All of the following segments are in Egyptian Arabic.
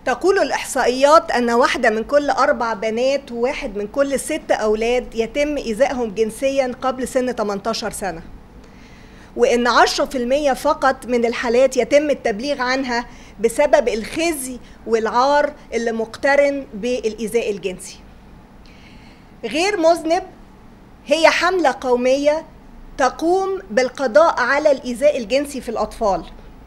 تقول الإحصائيات أن واحدة من كل أربع بنات وواحد من كل ست أولاد يتم إيذائهم جنسيا قبل سن 18 سنة وإن 10% فقط من الحالات يتم التبليغ عنها بسبب الخزي والعار اللي مقترن بالإيذاء الجنسي غير مذنب هي حملة قومية تقوم بالقضاء على الإيذاء الجنسي في الأطفال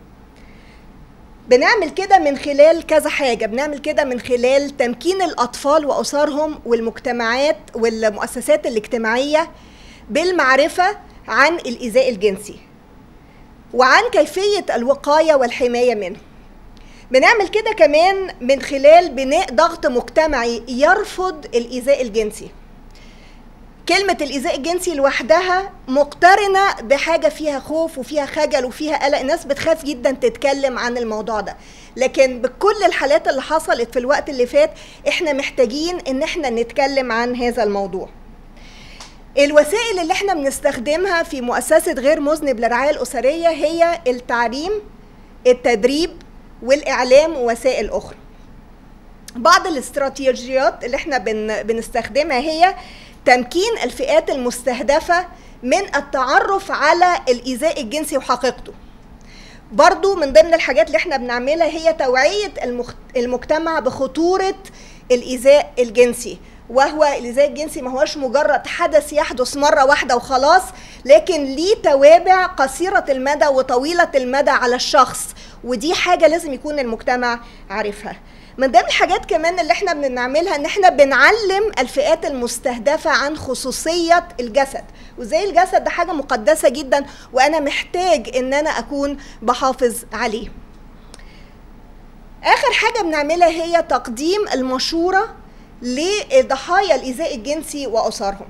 بنعمل كده من خلال كذا حاجة بنعمل كده من خلال تمكين الأطفال وأسرهم والمجتمعات والمؤسسات الاجتماعية بالمعرفة عن الإيذاء الجنسي وعن كيفية الوقاية والحماية منه بنعمل كده كمان من خلال بناء ضغط مجتمعي يرفض الإيذاء الجنسي كلمة الإيذاء الجنسي لوحدها مقترنة بحاجة فيها خوف وفيها خجل وفيها قلق الناس بتخاف جدا تتكلم عن الموضوع ده لكن بكل الحالات اللي حصلت في الوقت اللي فات احنا محتاجين ان احنا نتكلم عن هذا الموضوع الوسائل اللي احنا بنستخدمها في مؤسسة غير مذنب للرعاية الأسرية هي التعليم التدريب والإعلام ووسائل أخرى بعض الاستراتيجيات اللي احنا بن بنستخدمها هي تمكين الفئات المستهدفة من التعرف على الإيذاء الجنسي وحقيقته برضو من ضمن الحاجات اللي احنا بنعملها هي توعية المجتمع بخطورة الإيذاء الجنسي وهو الإيذاء الجنسي ما هوش مجرد حدث يحدث مرة واحدة وخلاص لكن ليه توابع قصيرة المدى وطويلة المدى على الشخص ودي حاجة لازم يكون المجتمع عارفها من ضمن الحاجات كمان اللي احنا بنعملها ان احنا بنعلم الفئات المستهدفه عن خصوصيه الجسد وزي الجسد ده حاجه مقدسه جدا وانا محتاج ان انا اكون بحافظ عليه اخر حاجه بنعملها هي تقديم المشوره لضحايا الايذاء الجنسي واسرهم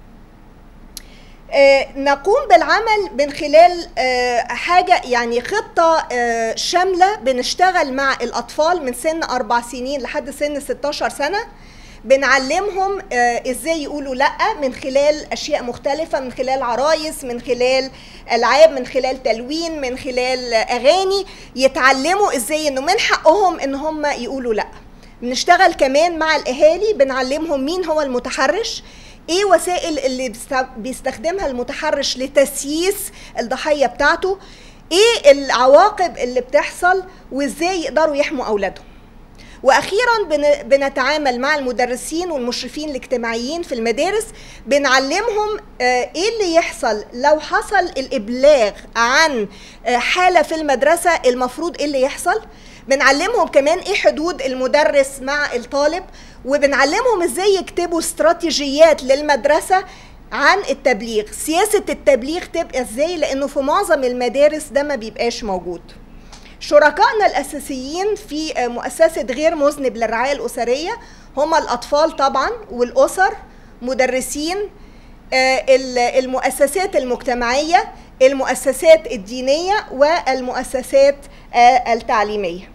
آه نقوم بالعمل من خلال آه حاجة يعني خطة آه شاملة بنشتغل مع الأطفال من سن أربع سنين لحد سن 16 سنة بنعلمهم ازاي يقولوا لا من خلال اشياء مختلفه من خلال عرايس من خلال العاب من خلال تلوين من خلال اغاني يتعلموا ازاي انه من حقهم ان هم يقولوا لا بنشتغل كمان مع الاهالي بنعلمهم مين هو المتحرش ايه وسائل اللي بيستخدمها المتحرش لتسييس الضحيه بتاعته ايه العواقب اللي بتحصل وازاي يقدروا يحموا اولادهم واخيرا بنتعامل مع المدرسين والمشرفين الاجتماعيين في المدارس بنعلمهم ايه اللي يحصل لو حصل الابلاغ عن حاله في المدرسه المفروض ايه اللي يحصل بنعلمهم كمان ايه حدود المدرس مع الطالب وبنعلمهم ازاي يكتبوا استراتيجيات للمدرسه عن التبليغ سياسه التبليغ تبقى ازاي لانه في معظم المدارس ده ما بيبقاش موجود شركائنا الاساسيين في مؤسسه غير مذنب للرعايه الاسريه هم الاطفال طبعا والاسر مدرسين المؤسسات المجتمعيه المؤسسات الدينيه والمؤسسات التعليميه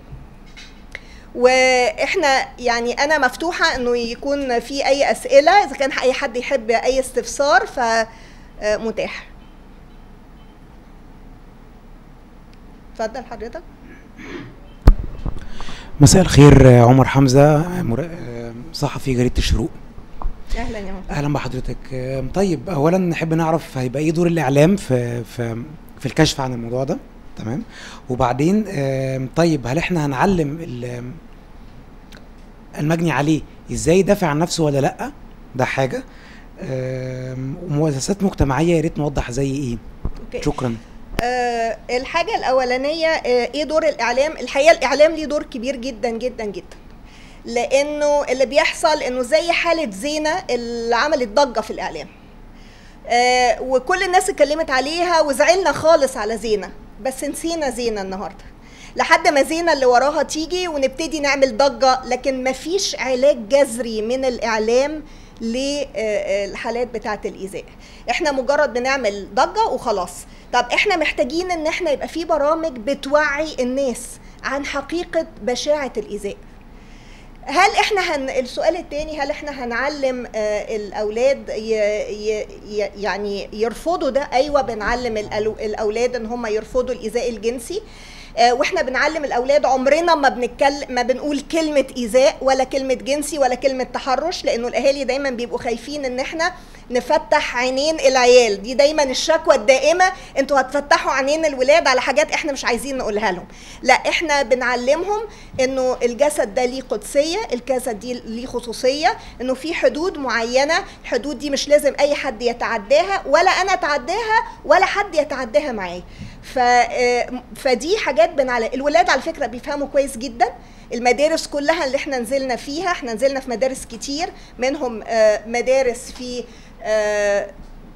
واحنا يعني انا مفتوحه انه يكون في اي اسئله اذا كان اي حد يحب اي استفسار فمتاح اتفضل حضرتك مساء الخير عمر حمزه صحفي جريده الشروق اهلا يا عمر اهلا بحضرتك طيب اولا نحب نعرف هيبقى ايه دور الاعلام في في في الكشف عن الموضوع ده تمام وبعدين طيب هل احنا هنعلم المجني عليه ازاي يدافع عن نفسه ولا لا ده حاجه ومؤسسات مجتمعيه يا ريت نوضح زي ايه أوكي. شكرا أه الحاجه الاولانيه أه ايه دور الاعلام الحقيقه الاعلام ليه دور كبير جدا جدا جدا لانه اللي بيحصل انه زي حاله زينه اللي عملت ضجه في الاعلام آه وكل الناس اتكلمت عليها وزعلنا خالص على زينه بس نسينا زينه النهارده لحد ما زينه اللي وراها تيجي ونبتدي نعمل ضجه لكن مفيش علاج جذري من الاعلام للحالات بتاعه الايذاء احنا مجرد بنعمل ضجه وخلاص طب احنا محتاجين ان احنا يبقى في برامج بتوعي الناس عن حقيقه بشاعه الايذاء هل احنا هن... السؤال الثاني هل احنا هنعلم آه الاولاد ي... ي... يعني يرفضوا ده ايوه بنعلم الألو... الاولاد ان هم يرفضوا الايذاء الجنسي آه، واحنا بنعلم الاولاد عمرنا ما بنتكلم ما بنقول كلمه ايذاء ولا كلمه جنسي ولا كلمه تحرش لانه الاهالي دايما بيبقوا خايفين ان احنا نفتح عينين العيال دي دايما الشكوى الدائمه انتوا هتفتحوا عينين الولاد على حاجات احنا مش عايزين نقولها لهم لا احنا بنعلمهم انه الجسد ده ليه قدسيه الجسد دي ليه خصوصيه انه في حدود معينه الحدود دي مش لازم اي حد يتعداها ولا انا اتعداها ولا حد يتعداها معايا ف آه، فدي حاجات بنعلم الولاد على فكره بيفهموا كويس جدا المدارس كلها اللي احنا نزلنا فيها احنا نزلنا في مدارس كتير منهم آه، مدارس في آه،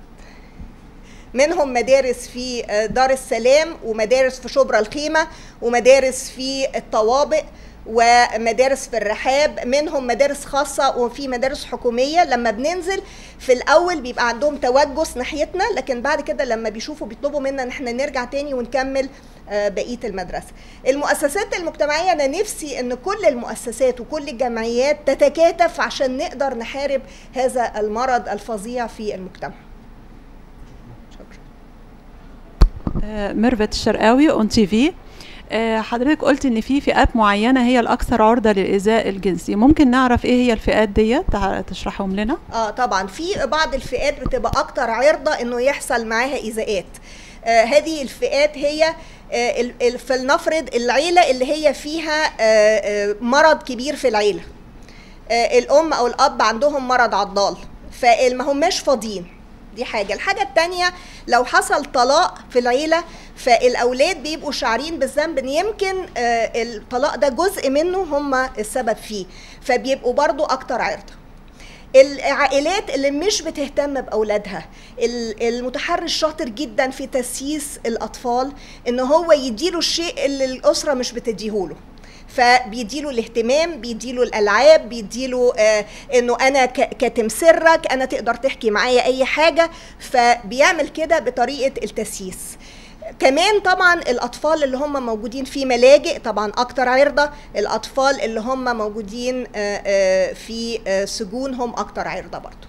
منهم مدارس في آه، دار السلام ومدارس في شبرا الخيمة ومدارس في الطوابق ومدارس في الرحاب منهم مدارس خاصة وفي مدارس حكومية لما بننزل في الأول بيبقى عندهم توجس ناحيتنا لكن بعد كده لما بيشوفوا بيطلبوا منا ان احنا نرجع تاني ونكمل آه، بقية المدرسة المؤسسات المجتمعية أنا نفسي أن كل المؤسسات وكل الجمعيات تتكاتف عشان نقدر نحارب هذا المرض الفظيع في المجتمع شكرا آه، ميرفت الشرقاوي اون تي في آه، حضرتك قلت ان في فئات معينه هي الاكثر عرضه للايذاء الجنسي ممكن نعرف ايه هي الفئات ديت تع- تشرحهم لنا اه طبعا في بعض الفئات بتبقى اكتر عرضه انه يحصل معاها ايذاءات آه هذه الفئات هي آه ال- ال- فلنفرض العيله اللي هي فيها آه آه مرض كبير في العيله آه الام او الاب عندهم مرض عضال فما هماش فاضيين دي حاجه الحاجه التانية لو حصل طلاق في العيله فالاولاد بيبقوا شعرين بالذنب ان يمكن آه الطلاق ده جزء منه هم السبب فيه فبيبقوا برضو اكتر عرضه العائلات اللي مش بتهتم باولادها ال- المتحرش شاطر جدا في تسييس الاطفال ان هو يديله الشيء اللي الاسره مش بتديهوله فبيديله الاهتمام بيديله الالعاب بيديله آه انه انا ك- كاتم سرك انا تقدر تحكي معايا اي حاجه فبيعمل كده بطريقه التسييس كمان طبعا الاطفال اللي هم موجودين في ملاجئ طبعا اكتر عرضه الاطفال اللي هم موجودين آه، آه، في آه، سجون هم اكتر عرضه برضو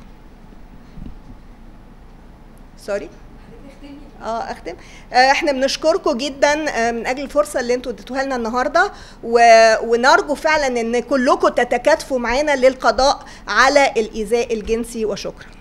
سوري اه اختم آه احنا بنشكركم جدا آه من اجل الفرصه اللي انتوا اديتوها لنا النهارده و... ونرجو فعلا ان كلكم تتكاتفوا معانا للقضاء على الايذاء الجنسي وشكرا